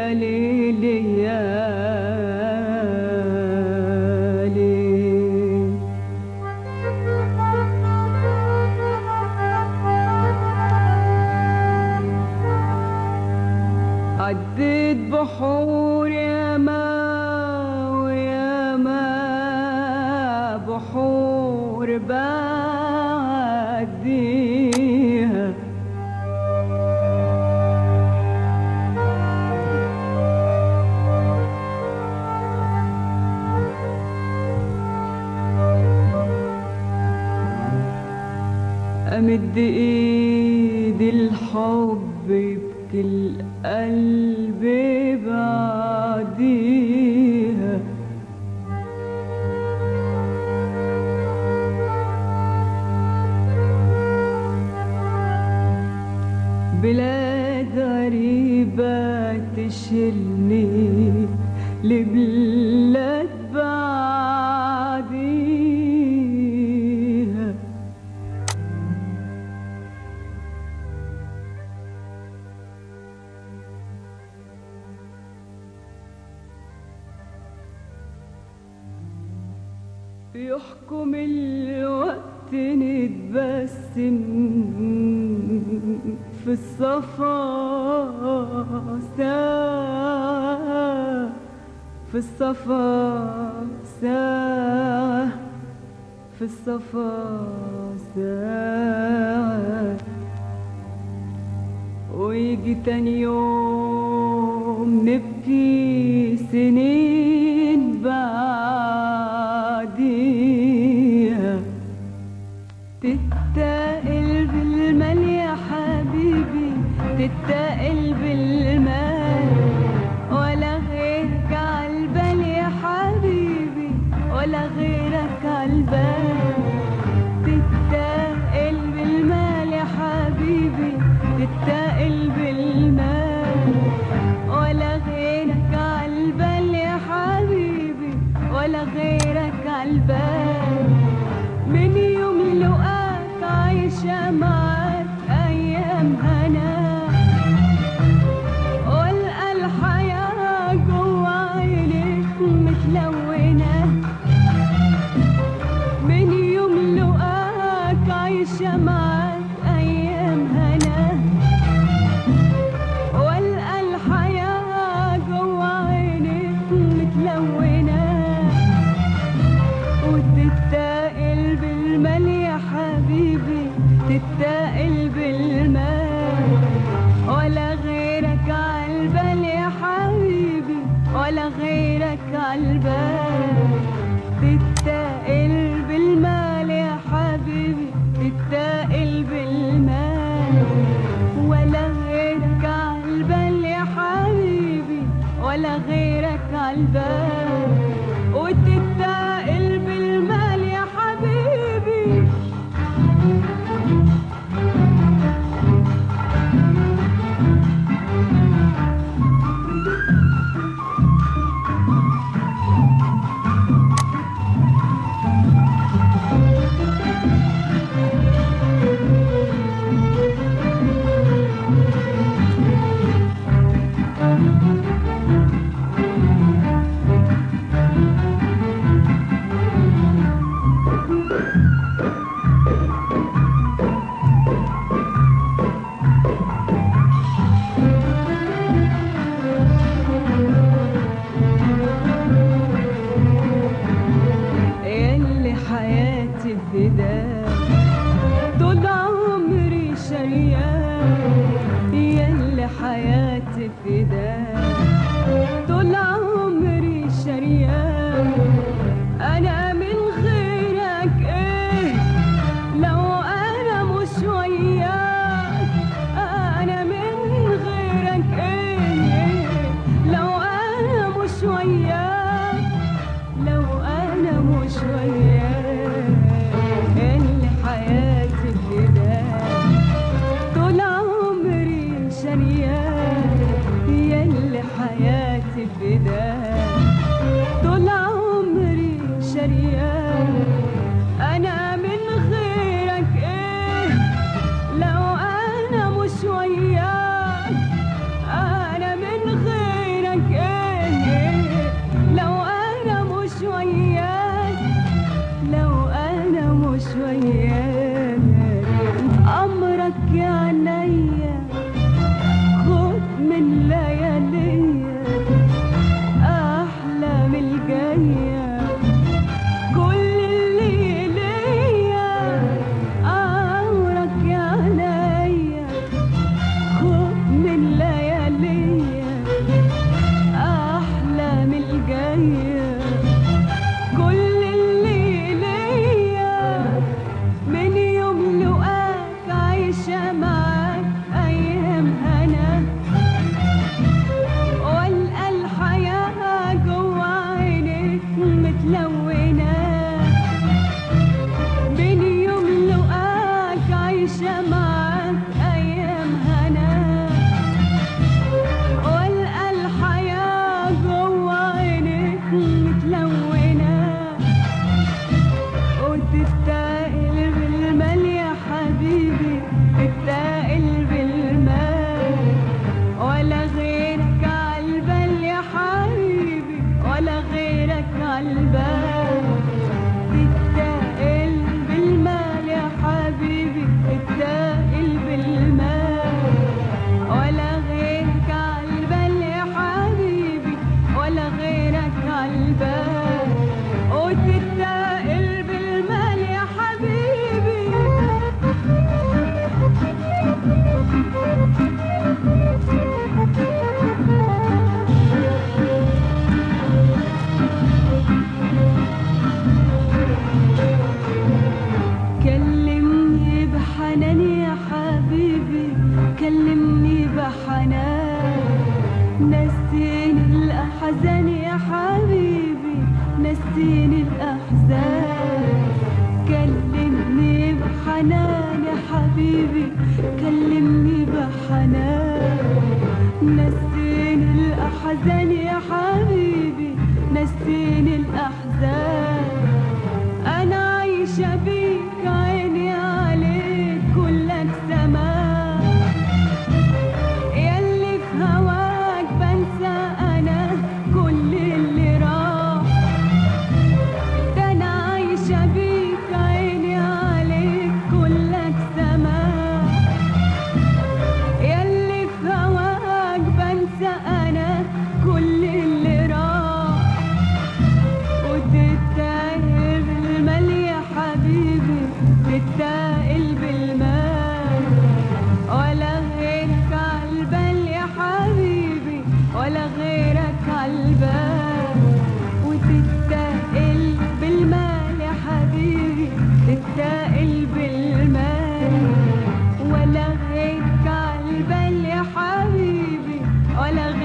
يا ليل يا ليل عديت بحور يا ما ويا ما بحور بعديها أمد إيدي الحب بكل قلب بعديها بلاد غريبة تشيلني لبلاد بعديها يحكم الوقت نتبسم في الصفا ساعة في الصفا ساعة في الصفا ساعة ويجي تاني يوم نبكي سنين بعديها تتقل بالمال يا حبيبي تتقل بالمال ولا غيرك عالبال يا حبيبي ولا غيرك عالبال تتقل بالمال يا حبيبي تتقل بالمال ولا غيرك عالبال يا حبيبي ولا غيرك عالبال من يوم لقاك عايشة معاك أيام هنا والقى الحياة جوا عينيك متلونة من يوم لقاك عايشة معاك أيام هنا والقى الحياة جوا عينيك متلونة وتتقل بالمال يا حبيبي تتقل بالمال ولا غيرك عالبال يا حبيبي ولا غيرك عالبال تتقل بالمال يا حبيبي تتقل بالمال ولا غيرك عالبال يا حبيبي ولا غيرك عالبال وتتقل بالمال يا حبيبي نسيني الأحزان يا حبيبي نسيني الأحزان كلمني بحنان يا حبيبي كلمني بحنان نسيني الأحزان يا حبيبي نسيني الأحزان أنا عايشة بيك عيني عليك كلك سماء ياللي في هواك بنسى أنا كل اللي راح ده أنا عايشة بيك عيني عليك كلك سماء ياللي في هواك بنسى أنا كل اللي راح وتتاهل بالمال يا حبيبي تتاهل بالمال ولا غيرك عالبال يا حبيبي ولا غيرك عالبال وتتاهل بالمال يا حبيبي تتاهل بالمال ولا غيرك عالبال يا حبيبي ولا